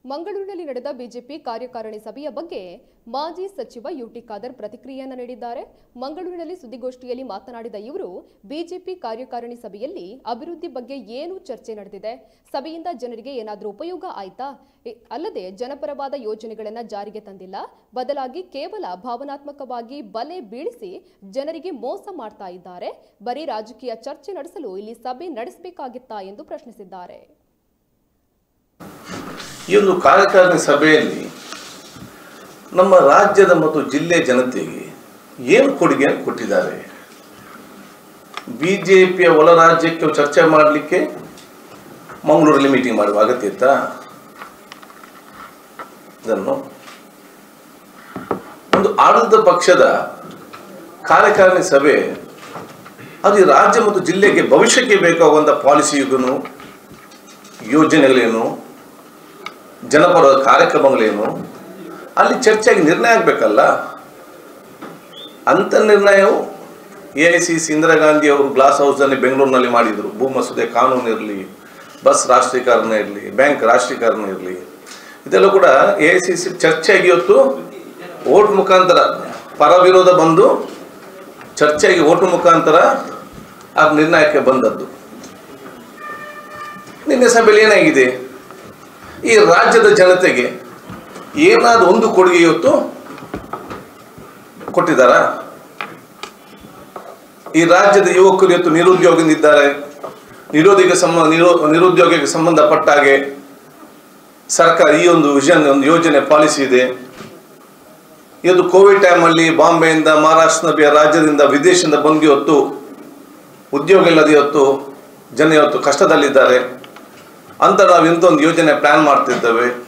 ಮಂಗಳೂರಿನಲ್ಲಿ ನಡೆದ ಬಿಜೆಪಿ ಕಾರ್ಯಕಾರಿಣಿ ಸಭೆಯ ಬಗ್ಗೆ ಮಾಜಿ ಸಚಿವ ಯುಟಿ ಖಾದರ್ ಪ್ರತಿಕ್ರಿಯೆಯನ್ನು ನೀಡಿದ್ದಾರೆ ಮಂಗಳೂರಿನಲ್ಲಿ ಸುದ್ದಿಗೋಷ್ಠಿಯಲ್ಲಿ ಮಾತನಾಡಿದ ಇವರು ಬಿಜೆಪಿ ಕಾರ್ಯಕಾರಿಣಿ ಸಭೆಯಲ್ಲಿ ಅಭಿವೃದ್ಧಿ ಬಗ್ಗೆ ಏನು ಚರ್ಚೆ ನಡೆದಿದೆ ಸಭೆಯಿಂದ ಜನರಿಗೆ ಏನಾದರೂ ಉಪಯೋಗ ಆಯ್ತಾ ಇ- ಅಲ್ಲದೆ ಜನಪರವಾದ ಯೋಜನೆಗಳನ್ನು ಜಾರಿಗೆ ತಂದಿಲ್ಲ ಬದಲಾಗಿ ಕೇವಲ ಭಾವನಾತ್ಮಕವಾಗಿ ಬಲೆ ಬೀಳಿಸಿ ಜನರಿಗೆ ಮೋಸ ಮಾಡ್ತಾ ಇದ್ದಾರೆ ಬರೀ ರಾಜಕೀಯ ಚರ್ಚೆ ನಡೆಸಲು ಇಲ್ಲಿ ಸಭೆ ನಡೆಸಬೇಕಾಗಿತ್ತಾ ಎಂದು ಪ್ರಶ್ನಿಸಿದ್ದಾರೆ ಈ ಒಂದು ಕಾರ್ಯಕಾರಿಣಿ ಸಭೆಯಲ್ಲಿ ನಮ್ಮ ರಾಜ್ಯದ ಮತ್ತು ಜಿಲ್ಲೆಯ ಜನತೆಗೆ ಏನು ಕೊಡುಗೆಯನ್ನು ಕೊಟ್ಟಿದ್ದಾರೆ ಬಿ ಜೆ ಪಿಯ ಒಳ ರಾಜ್ಯಕ್ಕೆ ಚರ್ಚೆ ಮಾಡಲಿಕ್ಕೆ ಮಂಗಳೂರಲ್ಲಿ ಮೀಟಿಂಗ್ ಮಾಡುವ ಅಗತ್ಯ ಇತ್ತಾ ಇದನ್ನು ಒಂದು ಆಡಳಿತ ಪಕ್ಷದ ಕಾರ್ಯಕಾರಿಣಿ ಸಭೆ ಅದು ಈ ರಾಜ್ಯ ಮತ್ತು ಜಿಲ್ಲೆಗೆ ಭವಿಷ್ಯಕ್ಕೆ ಬೇಕಾಗುವಂಥ ಪಾಲಿಸಿಗೂ ಯೋಜನೆಗಳೇನು ಜನಪರ ಕಾರ್ಯಕ್ರಮಗಳೇನು ಅಲ್ಲಿ ಚರ್ಚೆಯಾಗಿ ನಿರ್ಣಯ ಆಗಬೇಕಲ್ಲ ಅಂಥ ನಿರ್ಣಯವು A I C C Indira Gandhi ಅವರು ಗ್ಲಾಸ್ ಹೌಸ್ನಲ್ಲಿ ಬೆಂಗಳೂರಿನಲ್ಲಿ ಮಾಡಿದರು ಭೂ ಮಸೂದೆ ಕಾನೂನು ಇರಲಿ ಬಸ್ ರಾಷ್ಟ್ರೀಕರಣ ಇರಲಿ ಬ್ಯಾಂಕ್ ರಾಷ್ಟ್ರೀಕರಣ ಇರಲಿ ಇದೆಲ್ಲ ಕೂಡ ಎ ಐ ಸಿ ಸಿ ಚರ್ಚೆಯಾಗಿ ಇವತ್ತು ಓಟ್ ಮುಖಾಂತರ ಪರ ವಿರೋಧ ಬಂದು ಚರ್ಚೆಯಾಗಿ ಓಟ್ ಮುಖಾಂತರ ಆ ನಿರ್ಣಯಕ್ಕೆ ಬಂದದ್ದು ನಿನ್ನೆ ಸಭೆಯಲ್ಲಿ ಏನಾಗಿದೆ ಈ ರಾಜ್ಯದ ಜನತೆಗೆ ಏನಾದರೂ ಒಂದು ಕೊಡುಗೆ ಇವತ್ತು ಕೊಟ್ಟಿದ್ದಾರ ಈ ರಾಜ್ಯದ ಯುವಕರು ಇವತ್ತು ನಿರುದ್ಯೋಗದಿಂದಿದ್ದಾರೆ ನಿರೋಧಿಗೆ ಸಂಬಂಧ ನಿರೋ ನಿರುದ್ಯೋಗಕ್ಕೆ ಸಂಬಂಧಪಟ್ಟ ಹಾಗೆ ಸರ್ಕಾರ ಈ ಒಂದು ವಿಷನ್ ಒಂದು ಯೋಜನೆ ಪಾಲಿಸಿ ಇದೆ ಇವತ್ತು ಕೋವಿಡ್ ಟೈಮಲ್ಲಿ ಬಾಂಬೆಯಿಂದ ಮಹಾರಾಷ್ಟ್ರ ಬೇರೆ ರಾಜ್ಯದಿಂದ ವಿದೇಶದಿಂದ ಬಂದು ಇವತ್ತು ಉದ್ಯೋಗ ಇಲ್ಲದೆ ಇವತ್ತು ಜನ ಇವತ್ತು ಕಷ್ಟದಲ್ಲಿದ್ದಾರೆ ಅಂತ ನಾವು ಇಂಥ ಒಂದು ಯೋಜನೆ ಪ್ಲಾನ್ ಮಾಡ್ತಿದ್ದೇವೆ